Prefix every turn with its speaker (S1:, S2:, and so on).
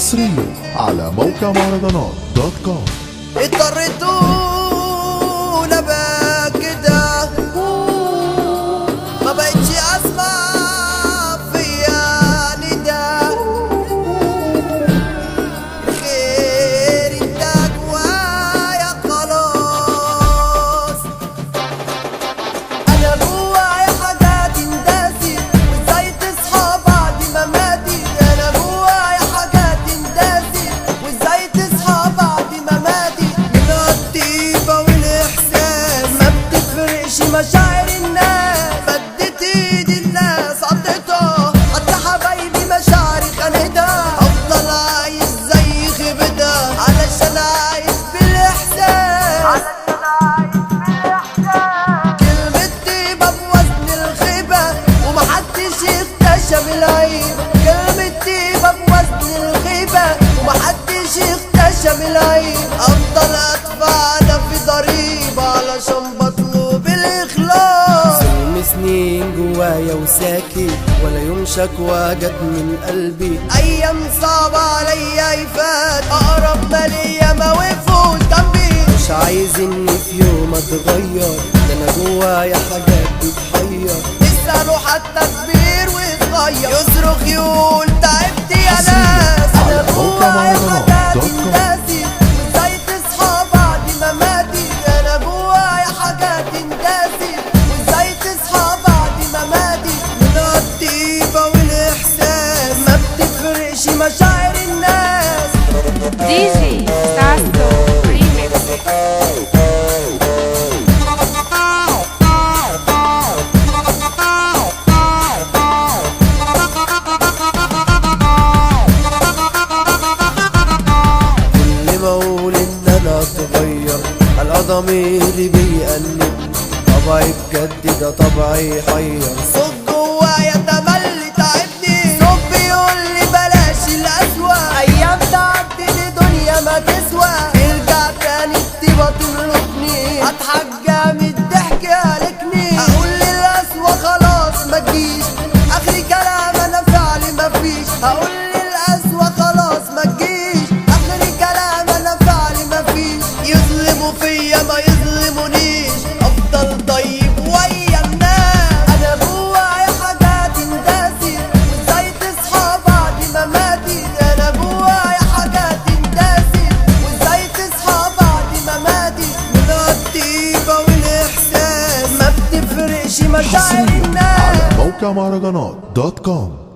S1: حصريا على موقع مهرجانات دوت كوم
S2: اضطريتوا ابقى كده ما بقتش اسمع فيا نداء خير انت جوايا خلاص انا جوايا حاجات انداسي وازاي تصحى بعد ما ماتي انا جوايا حاجات انداسي وازاي تصحى بعد ما ماتي من الطيبة والاحساس ما بتفرقش مشاعر الناس مدت ايدي الناس عطيتها حتى حبايبي مشاعري خانتها افضل عايش زي خيبتها علشان عايش بالاحساس علشان عايش بالاحساس كلمة طيبة بوزن الخيبة ومحدش اكتشف العيب كلمة طيبة بوزن الخيبة ومحدش اكتشف العيب افضل ادفع انا في ضريبة علشان بطلب الاخلاص
S3: ظلم سنين جوايا وساكت ولا يوم شكوى جت من قلبي
S2: ايام صعبة عليا يفات اقرب ما ليا ما وقفوا جنبي
S3: مش عايز اني في يوم اتغير ده انا جوايا حاجات بتحير
S2: اسألوا حتى كبير وصغير يصرخ يقول تعبت يا ناس انا جوايا حاجات انداسي وازاي تصحى بعد ما ماتي انا جوايا حاجات انداسي وازاي تصحى بعد ما ماتي من الطيبة والاحساس ما بتفرقش مشاعر الناس
S4: DJ Sasso Remix
S3: كل ما اقول ان انا اتغير على ضميري بيأنبني طبعي بجد ده طبعي يحير
S2: صوت جوايا تملي تعبني صوت بيقول لي بلاش الأسوأ أيام تعدي دي دنيا ما تسوى ارجع تاني الطيبة تملكني أضحك جامد ضحك هلكني أقول للأسوأ خلاص ما تجيش آخري كلام أنا فعلي مفيش هقول للأسوأ خلاص ما تجيش آخري كلام أنا فعلي مفيش يظلموا فيا ما يظلمونيش أفضل طيب ويا الناس أنا جوايا حاجات انداسي وازاي تصحى بعد ما ماتي أنا جوايا حاجات انداسي وازاي تصحى بعد ما ماتي من الطيبة والإحساس ما بتفرقش مشاعر
S1: حصريا
S2: الناس
S1: على موقع مهرجانات دوت كوم